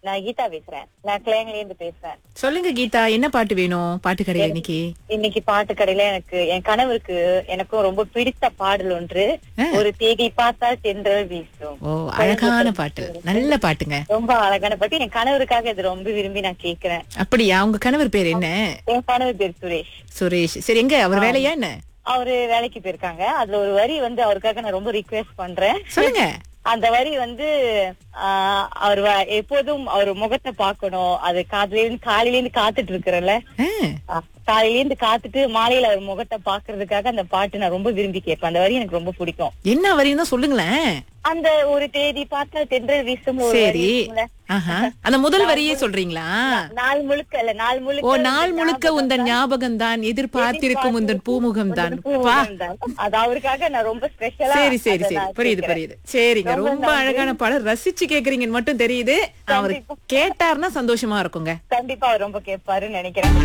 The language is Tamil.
நான் கீதா பேசுறேன் நான் கிளைங்ல இருந்து பேசுறேன் சொல்லுங்க கீதா என்ன பாட்டு வேணும் பாட்டு கடையில இன்னைக்கு இன்னைக்கு பாட்டு கடையில எனக்கு என் கணவருக்கு எனக்கும் ரொம்ப பிடித்த பாடல் ஒன்று ஒரு தேடி பார்த்தால் தென்றல் வீசும் ஓ அழகான பாட்டு நல்ல பாட்டுங்க ரொம்ப அழகான பாட்டு என் கணவருக்காக இது ரொம்ப விரும்பி நான் கேக்குறேன் அப்படியா உங்க கணவர் பேர் என்ன என் கணவர் பேர் சுரேஷ் சுரேஷ் சரி எங்க அவர் வேலையா என்ன அவரு வேலைக்கு போயிருக்காங்க அதுல ஒரு வரி வந்து அவருக்காக நான் ரொம்ப ரிக்வெஸ்ட் பண்றேன் சொல்லுங்க அந்த வரி வந்து ஆஹ், அவர் வ- எப்போதும் அவர் முகத்தை பார்க்கணும் அது காலையில இருந்து காலையில இருந்து காத்துட்டு இருக்கிறேன்ல ஆ, காலையில இருந்து காத்துட்டு மாலையில அவர் முகத்தை பாக்குறதுக்காக அந்த பாட்டு நான் ரொம்ப விரும்பி கேட்பேன் அந்த வரி எனக்கு ரொம்ப பிடிக்கும் என்ன வரையும் தான் சொல்லுங்களேன் அந்த ஒரு தேதி பார்த்தா தென்றல் வீசும் ஒரு வரி சரி இருக்கும்ல. ஆஹா அந்த முதல் வரியே சொல்றீங்களா நாள் முழுக்க இல்ல நாள் முழுக்க ஓ நாள் முழுக்க உந்தன் ஞாபகம் தான் எதிர்பார்த்திருக்கும் உந்தன் பூமுகம் தான் வா அது அவருக்காக நான் ரொம்ப ஸ்பெஷலா சரி சரி சரி புரியுது புரியுது சரிங்க ரொம்ப அழகான பாடல் ரசிச்சு கேக்குறீங்கன்னு மட்டும் தெரியுது அவர் கேட்டாருன்னா சந்தோஷமா இருக்குங்க கண்டிப்பா அவர் ரொம்ப கேட்பாருன்னு நினைக்கிறேன்